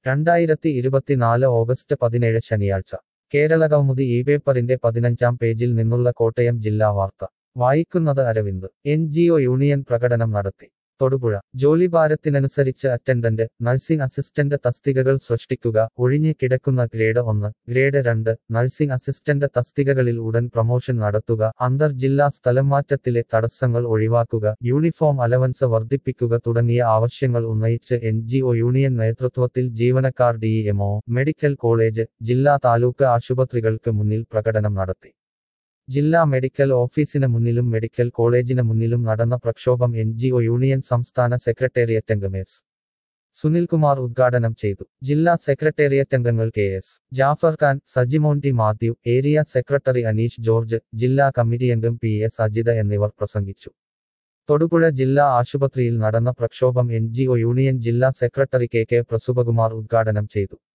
രണ്ടായിരത്തി ഇരുപത്തിനാല് ഓഗസ്റ്റ് പതിനേഴ് ശനിയാഴ്ച കേരളകൗമുദി ഈ പേപ്പറിന്റെ പതിനഞ്ചാം പേജിൽ നിന്നുള്ള കോട്ടയം ജില്ലാ വാർത്ത വായിക്കുന്നത് Aravind N G O union പ്രകടനം നടത്തി തൊടുപുഴ ജോലിഭാരത്തിനനുസരിച്ച് അറ്റൻഡന്റ് നഴ്സിംഗ് അസിസ്റ്റന്റ് തസ്തികകൾ സൃഷ്ടിക്കുക ഒഴിഞ്ഞ് കിടക്കുന്ന ഗ്രേഡ് ഒന്ന് ഗ്രേഡ് രണ്ട് നഴ്സിംഗ് അസിസ്റ്റന്റ് തസ്തികകളിൽ ഉടൻ പ്രമോഷൻ നടത്തുക അന്തർ ജില്ലാ സ്ഥലംമാറ്റത്തിലെ തടസ്സങ്ങൾ ഒഴിവാക്കുക യൂണിഫോം അലവൻസ് വർദ്ധിപ്പിക്കുക തുടങ്ങിയ ആവശ്യങ്ങൾ ഉന്നയിച്ച് എൻ ജി ഒ യൂണിയൻ നേതൃത്വത്തിൽ ജീവനക്കാർ ഡിഇഎംഒ മെഡിക്കൽ കോളേജ് ജില്ലാ താലൂക്ക് ആശുപത്രികൾക്ക് മുന്നിൽ പ്രകടനം നടത്തി ജില്ലാ മെഡിക്കൽ ഓഫീസിന് മുന്നിലും മെഡിക്കൽ കോളേജിന് മുന്നിലും നടന്ന പ്രക്ഷോഭം എൻ ജി ഒ യൂണിയൻ സംസ്ഥാന സെക്രട്ടേറിയറ്റ് അംഗം എസ് സുനിൽകുമാർ ഉദ്ഘാടനം ചെയ്തു ജില്ലാ സെക്രട്ടേറിയറ്റ് അംഗങ്ങൾ K S Jafar Khan Sajimon T Mathew area secretary Aneesh George ജില്ലാ കമ്മിറ്റി അംഗം പി എസ് അജിത എന്നിവർ പ്രസംഗിച്ചു തൊടുപുഴ ജില്ലാ ആശുപത്രിയിൽ നടന്ന പ്രക്ഷോഭം എൻ ജി ഒ യൂണിയൻ ജില്ലാ സെക്രട്ടറി കെ കെ പ്രസുഭകുമാർ ഉദ്ഘാടനം ചെയ്തു